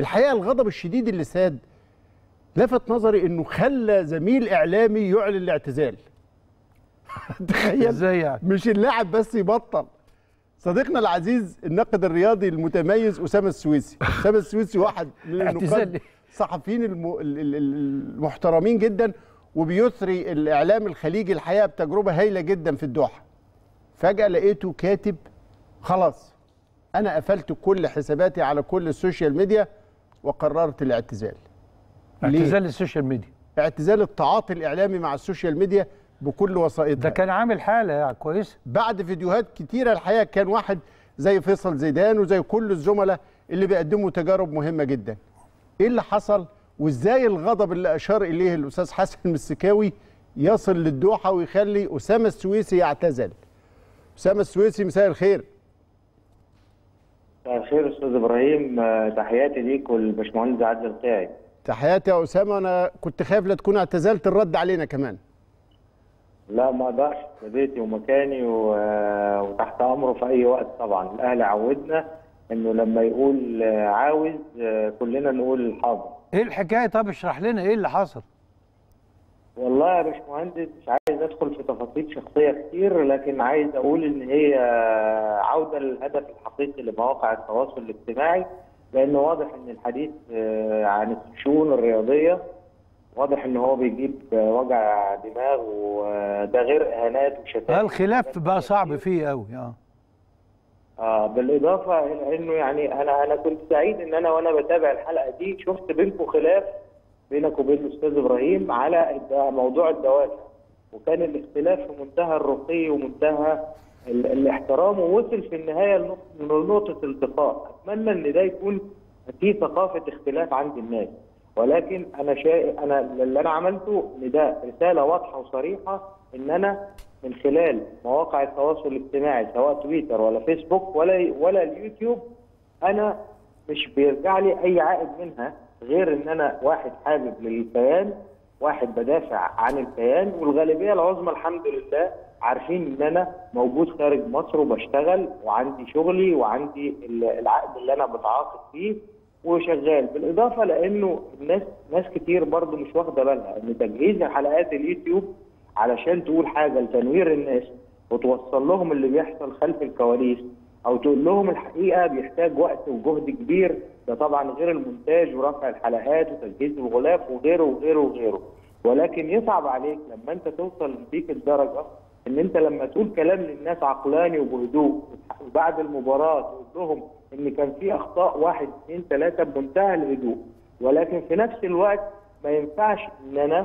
الحقيقه الغضب الشديد اللي ساد لفت نظري انه خلى زميل اعلامي يعلن الاعتزال تخيل ازاي يعني مش اللاعب بس يبطل صديقنا العزيز الناقد الرياضي المتميز اسامه السويسي اسامه السويسي واحد من اعتزال النقاد ليه؟ الصحفيين الم... ال- ال- ال- المحترمين جدا وبيثري الاعلام الخليجي الحقيقه بتجربه هايله جدا في الدوحه فجاه لقيته كاتب خلاص انا قفلت كل حساباتي على كل السوشيال ميديا وقررت الاعتزال ليه؟ اعتزال السوشيال ميديا اعتزال التعاطي الاعلامي مع السوشيال ميديا بكل وسائطها ده كان عامل حاله يعني كويسه بعد فيديوهات كتيرة الحقيقة كان واحد زي فيصل زيدان وزي كل الزملاء اللي بيقدموا تجارب مهمة جدا ايه اللي حصل وازاي الغضب اللي اشار اليه الاستاذ حسن المسكاوي يصل للدوحة ويخلي اسامة السويسي يعتزل اسامة السويسي مساء الخير مساء الخير استاذ ابراهيم آه، تحياتي ليك والباشمهندس عادل القاعي تحياتي يا اسامة انا كنت خايف لا تكون اعتزلت الرد علينا كمان لا ما اقدرش ده بيتي ومكاني و- آه، وتحت امره في اي وقت طبعا الاهلي عودنا انه لما يقول آه، عاوز آه، كلنا نقول حاضر ايه الحكايه طب اشرح لنا ايه اللي حصل والله يا باشمهندس مش عايز ادخل في تفاصيل شخصيه كتير لكن عايز اقول ان هي عوده للهدف الحقيقي لمواقع التواصل الاجتماعي لان واضح ان الحديث آه، عن الشؤون الرياضيه واضح ان هو بيجيب آه، وجع دماغ وده غير اهانات وشتائم الخلاف بقى صعب فيه قوي اه آه بالاضافه الى انه يعني انا انا كنت سعيد ان انا وانا بتابع الحلقه دي شفت بينكم خلاف بينك وبين الاستاذ ابراهيم على الد- موضوع الدوافع وكان الاختلاف في منتهى الرقي ومنتهى ال- الاحترام ووصل في النهايه لنق- لنقطه التقاء اتمنى ان ده يكون في ثقافه اختلاف عند الناس ولكن انا شا... انا اللي انا عملته ان ده رساله واضحه وصريحه ان انا من خلال مواقع التواصل الاجتماعي سواء تويتر ولا فيسبوك ولا ولا اليوتيوب انا مش بيرجع لي اي عائد منها غير ان انا واحد حابب للكيان واحد بدافع عن الكيان والغالبيه العظمى الحمد لله عارفين ان انا موجود خارج مصر وبشتغل وعندي شغلي وعندي ال- العقد اللي انا بتعاقد فيه وشغال بالاضافه لانه الناس ناس كتير برضو مش واخده بالها ان تجهيز حلقات اليوتيوب علشان تقول حاجه لتنوير الناس وتوصل لهم اللي بيحصل خلف الكواليس او تقول لهم الحقيقه بيحتاج وقت وجهد كبير ده طبعا غير المونتاج ورفع الحلقات وتجهيز الغلاف وغيره وغيره وغيره ولكن يصعب عليك لما انت توصل لديك الدرجه ان انت لما تقول كلام للناس عقلاني وبهدوء بعد المباراه تقول لهم ان كان في اخطاء واحد اثنين ثلاثه بمنتهى الهدوء ولكن في نفس الوقت ما ينفعش ان انا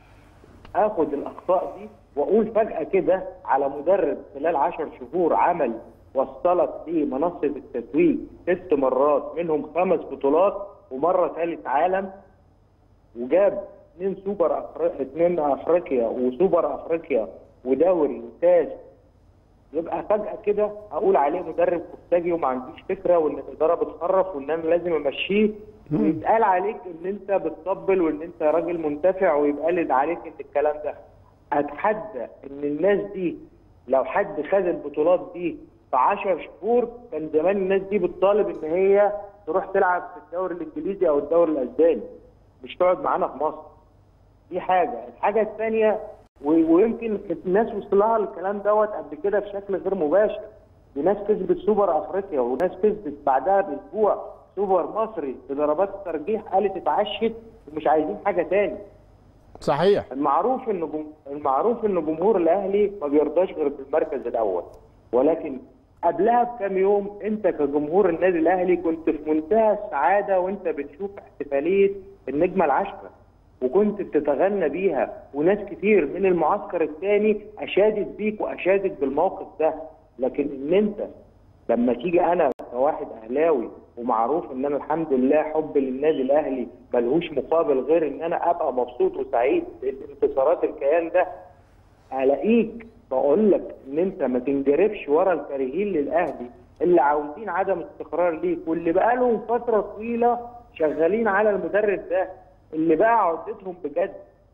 اخد الاخطاء دي واقول فجاه كده على مدرب خلال 10 شهور عمل وصلك لمنصه التتويج ست مرات منهم خمس بطولات ومره ثالث عالم وجاب اثنين سوبر أفريقيا اثنين افريقيا وسوبر افريقيا ودوري وكاس يبقى فجاه كده اقول عليه مدرب كفتاجي وما عنديش فكره وان الاداره بتخرف وان انا لازم امشيه ويتقال عليك ان انت بتطبل وان انت راجل منتفع ويبقى عليك ان الكلام ده اتحدى ان الناس دي لو حد خد البطولات دي في 10 شهور كان زمان الناس دي بتطالب ان هي تروح تلعب في الدوري الانجليزي او الدوري الاسباني مش تقعد معانا في مصر دي حاجه الحاجه الثانيه و- ويمكن الناس وصلها الكلام دوت قبل كده بشكل غير مباشر دي ناس كسبت سوبر افريقيا وناس كسبت بعدها باسبوع سوبر مصري بضربات الترجيح قالت اتعشت ومش عايزين حاجه تاني صحيح المعروف ان جم... المعروف ان جمهور الاهلي ما بيرضاش غير بالمركز الاول ولكن قبلها بكام يوم انت كجمهور النادي الاهلي كنت في منتهى السعاده وانت بتشوف احتفاليه النجمه العشره وكنت بتتغنى بيها وناس كتير من المعسكر الثاني اشادت بيك واشادت بالموقف ده لكن ان انت لما تيجي انا كواحد اهلاوي ومعروف ان انا الحمد لله حب للنادي الاهلي ملهوش مقابل غير ان انا ابقى مبسوط وسعيد بانتصارات الكيان ده الاقيك بقول لك ان انت ما تنجرفش ورا الكارهين للاهلي اللي عاوزين عدم استقرار ليك واللي بقالهم فتره طويله شغالين على المدرب ده اللي بقى عدتهم بجد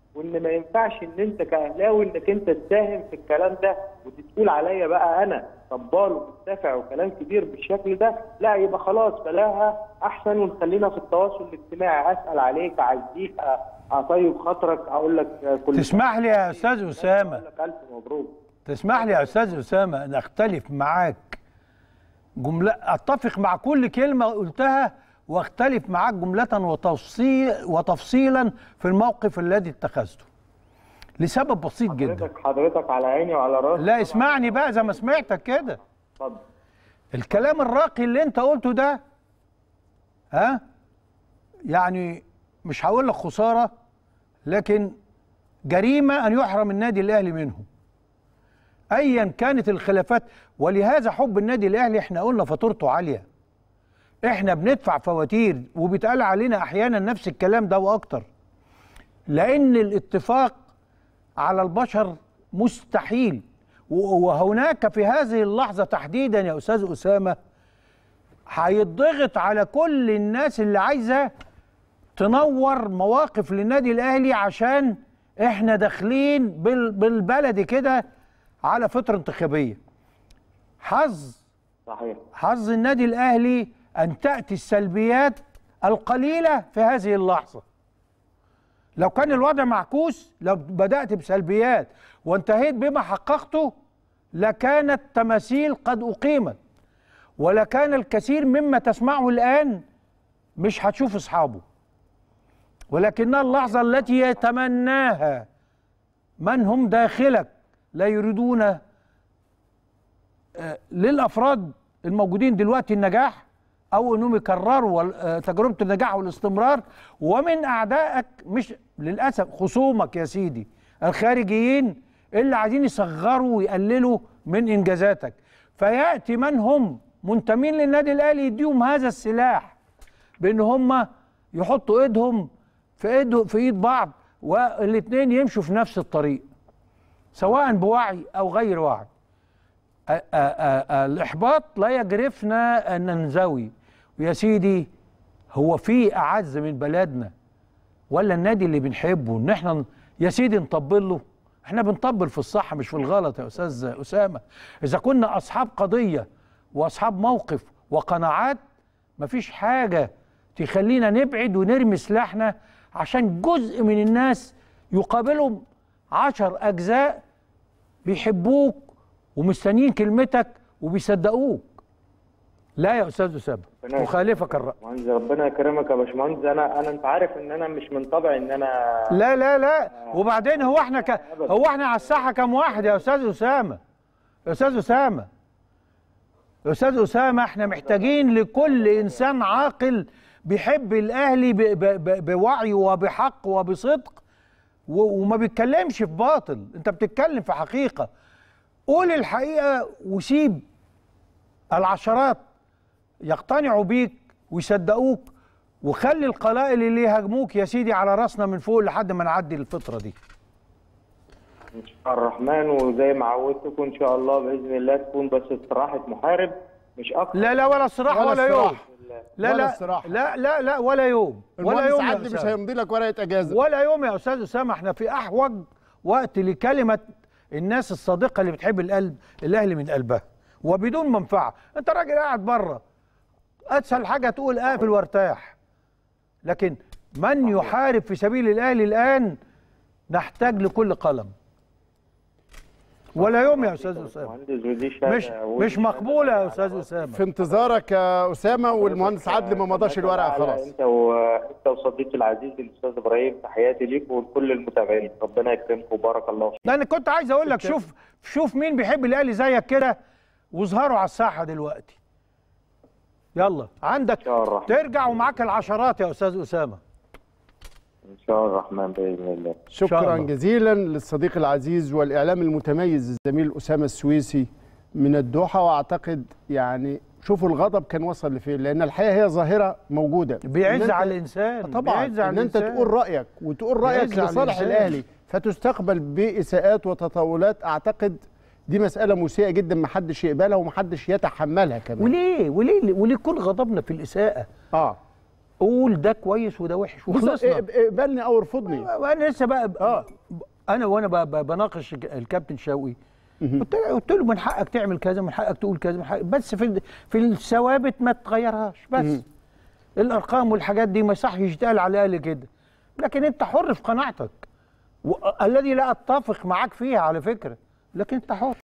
وان ما ينفعش ان انت كاهلاوي انك انت تساهم في الكلام ده وتقول عليا بقى انا طبال ومدافع وكلام كبير بالشكل ده لا يبقى خلاص بلاها احسن ونخلينا في التواصل الاجتماعي اسال عليك اعزيك أ- اطيب خاطرك اقول لك كل تسمح لي يا استاذ اسامه اقول لك الف مبروك تسمح لي يا استاذ اسامه ان اختلف معاك جمله اتفق مع كل كلمه قلتها واختلف معاك جمله وتفصيل وتفصيلا في الموقف الذي اتخذته لسبب بسيط جدا حضرتك حضرتك على عيني وعلى راسي لا اسمعني بقى زي ما سمعتك كده اتفضل الكلام الراقي اللي انت قلته ده ها يعني مش هقول لك خساره لكن جريمه ان يحرم النادي الاهلي منه ايا كانت الخلافات ولهذا حب النادي الاهلي احنا قلنا فاتورته عاليه احنا بندفع فواتير وبيتقال علينا احيانا نفس الكلام ده واكتر لان الاتفاق على البشر مستحيل و- وهناك في هذه اللحظه تحديدا يا استاذ اسامه هيضغط على كل الناس اللي عايزه تنور مواقف للنادي الاهلي عشان احنا داخلين بال- بالبلدي كده على فتره انتخابيه حظ صحيح حظ النادي الاهلي ان تاتي السلبيات القليله في هذه اللحظه لو كان الوضع معكوس لو بدات بسلبيات وانتهيت بما حققته لكانت تماثيل قد اقيمت ولكان الكثير مما تسمعه الان مش هتشوف اصحابه ولكنها اللحظه التي يتمناها من هم داخلك لا يريدون للافراد الموجودين دلوقتي النجاح او انهم يكرروا وال- آه، تجربه النجاح والاستمرار ومن اعدائك مش للاسف خصومك يا سيدي الخارجيين اللي عايزين يصغروا ويقللوا من انجازاتك فياتي من هم منتمين للنادي الاهلي يديهم هذا السلاح بان هم يحطوا ايدهم في ايد في ايد بعض والاثنين يمشوا في نفس الطريق سواء بوعي او غير وعي آ- آ- آ- الاحباط لا يجرفنا ان ننزوي ويا سيدي هو في اعز من بلدنا ولا النادي اللي بنحبه ان احنا ن- يا سيدي نطبل له احنا بنطبل في الصح مش في الغلط يا استاذ اسامه اذا كنا اصحاب قضيه واصحاب موقف وقناعات مفيش حاجه تخلينا نبعد ونرمي سلاحنا عشان جزء من الناس يقابلهم عشر اجزاء بيحبوك ومستنيين كلمتك وبيصدقوك لا يا استاذ اسامه ربنا مخالفك الراي مهندس ربنا يكرمك يا باشمهندس انا انا انت عارف ان انا مش من طبعي ان انا لا لا لا وبعدين هو احنا ك... هو احنا على الساحه كام واحد يا استاذ اسامه يا استاذ اسامه يا استاذ اسامه احنا محتاجين لكل انسان عاقل بيحب الاهلي ب... ب... ب... بوعي وبحق وبصدق و... وما بيتكلمش في باطل انت بتتكلم في حقيقه قول الحقيقه وسيب العشرات يقتنعوا بيك ويصدقوك وخلي القلائل اللي يهاجموك يا سيدي على راسنا من فوق لحد ما نعدي الفتره دي ان شاء الله الرحمن وزي ما عودتكم ان شاء الله باذن الله تكون بس استراحه محارب مش اكتر لا لا ولا صراح ولا ولا, يوم استراحة. لا ولا لا استراحة. لا لا لا ولا يوم ولا المهندس يوم يا عدلي مش أستاذ. هيمضي لك ورقه اجازه ولا يوم يا استاذ اسامه احنا في احوج وقت لكلمه الناس الصادقه اللي بتحب القلب الاهلي من قلبها وبدون منفعه انت راجل قاعد بره اسهل حاجه تقول قافل وارتاح لكن من يحارب في سبيل الاهلي الان نحتاج لكل قلم ولا يوم يا استاذ اسامه مهندس ودي شهاده مش ودي مش شهادة مقبوله يا على استاذ رأسي. اسامه في انتظارك يا اسامه والمهندس عدلي ما مضاش الورقه على خلاص انت وانت وصديقي العزيز الاستاذ ابراهيم تحياتي ليك ولكل المتابعين ربنا يكرمكم وبارك الله فيك ده انا كنت عايز اقول لك شوف شوف مين بيحب الاهلي زيك كده واظهروا على الساحه دلوقتي يلا عندك شاء الله. ترجع ومعاك العشرات يا استاذ اسامه ان شاء الله الرحمن باذن الله شكرا الله. جزيلا للصديق العزيز والاعلام المتميز الزميل اسامه السويسي من الدوحه واعتقد يعني شوفوا الغضب كان وصل لفين لان الحقيقه هي ظاهره موجوده إن بيعز أنت- على الانسان طبعا بيعز على ان انت الإنسان. تقول رايك وتقول رايك بيعز على لصالح الإنسان. الاهلي فتستقبل باساءات وتطاولات اعتقد دي مساله مسيئه جدا محدش يقبلها ومحدش يتحملها كمان وليه وليه وليه كل غضبنا في الاساءه اه قول ده كويس وده وحش وخلصنا إيه- اقبلني او ارفضني وانا لسه بقى ب... آه. انا وانا ب... ب... بناقش الك- الكابتن شوقي قلت له قلت له من حقك تعمل كذا من حقك تقول كذا من حقك بس في ال... في الثوابت ما تغيرهاش بس الارقام والحاجات دي ما يصحش يتقال على الاقل كده لكن انت حر في قناعتك و... الذي لا اتفق معاك فيها على فكره لكن انت حر